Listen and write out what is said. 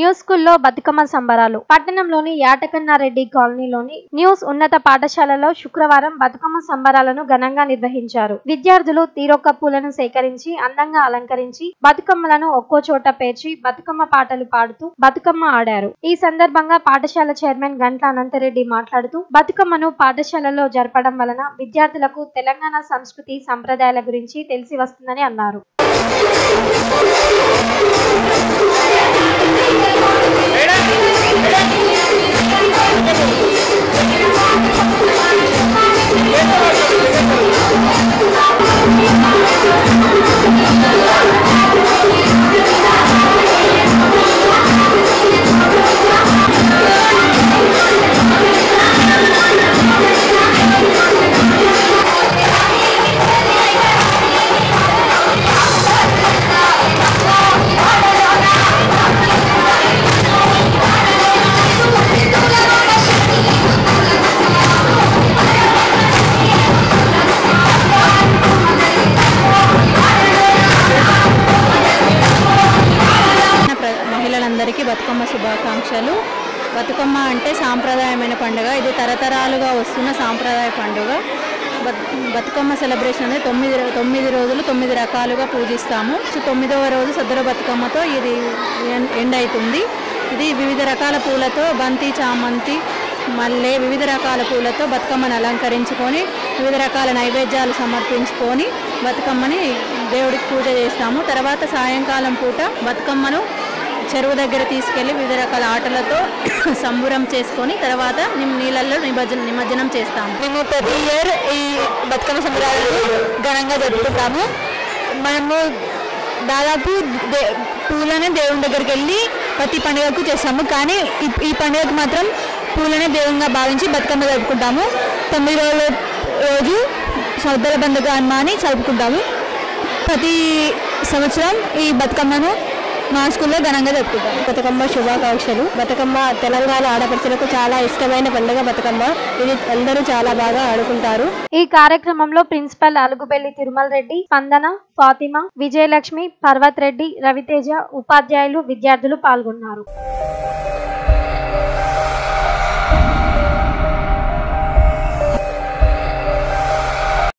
new స్కూల్లో బతుకమ్మ సంబరాలు పట్టణంలోని యాటకన్నారెడ్డి కాలనీలోని న్యూస్ ఉన్నత పాఠశాలలో శుక్రవారం బతుకమ్మ సంబరాలను ఘనంగా నిర్వహించారు విద్యార్థులు తీరొక్క పూలను సేకరించి అందంగా అలంకరించి బతుకమ్మలను ఒక్కో చోట పేర్చి బతుకమ్మ పాటలు పాడుతూ బతుకమ్మ ఆడారు ఈ సందర్భంగా పాఠశాల చైర్మన్ గంట్ల అనంతరెడ్డి మాట్లాడుతూ బతుకమ్మను పాఠశాలలో జరపడం వలన విద్యార్థులకు తెలంగాణ సంస్కృతి సంప్రదాయాల గురించి తెలిసి వస్తుందని అన్నారు ప్ర- మహిళలందరికీ బతుకమ్మ శుభాకాంక్షలు బతుకమ్మ అంటే సాంప్రదాయమైన పండుగ ఇది తరతరాలుగా వస్తున్న సాంప్రదాయ పండుగ బత్- బతుకమ్మ సెలబ్రేషన్ అనేది తొమ్మిది రో- తొమ్మిది రోజులు తొమ్మిది రకాలుగా పూజిస్తాము సో తొమ్మిదవ రోజు సద్దుల బతుకమ్మతో ఇది ఎన్- ఎండ్ అవుతుంది ఇది వివిధ రకాల పూలతో బంతి చామంతి మల్లె వివిధ రకాల పూలతో బతుకమ్మను అలంకరించుకొని వివిధ రకాల నైవేద్యాలు సమర్పించుకొని బతుకమ్మని దేవుడికి పూజ చేస్తాము తర్వాత సాయంకాలం పూట బతుకమ్మను చెరువు దగ్గర తీసుకెళ్లి వివిధ రకాల ఆటలతో సంబురం చేసుకొని తర్వాత నిమ్- నీళ్ళల్లో నిమజ్జనం నిమజ్జనం చేస్తాము మేము ప్రతి ఇయర్ ఈ బతుకమ్మ సంబరాలను ఘనంగా జరుపుకుంటాము మనము దాదాపు దే పూలనే దేవుని దగ్గరికి వెళ్ళి ప్రతి పండుగకు చేస్తాము కానీ ఈ ఈ పండుగకు మాత్రం పూలనే దేవునిగా భావించి బతుకమ్మ జరుపుకుంటాము తొమ్మిది రోజుల రోజు సౌదర బంధుగా అని జరుపుకుంటాము ప్రతి సంవత్సరం ఈ బతుకమ్మను మా స్కూల్లో ఘనంగా జరుపుకుంటాం బతుకమ్మ శుభాకాంక్షలు బతుకమ్మ తెలంగాణ ఆడపడుచులకు చాలా ఇష్టమైన పండుగ బతుకమ్మ ఇది అందరూ చాలా బాగా ఆడుకుంటారు ఈ కార్యక్రమంలో ప్రిన్సిపల్ అలుగుబెల్లి తిరుమల రెడ్డి స్పందన ఫాతిమా విజయలక్ష్మి పర్వత్ రెడ్డి రవితేజ ఉపాధ్యాయులు విద్యార్థులు పాల్గొన్నారు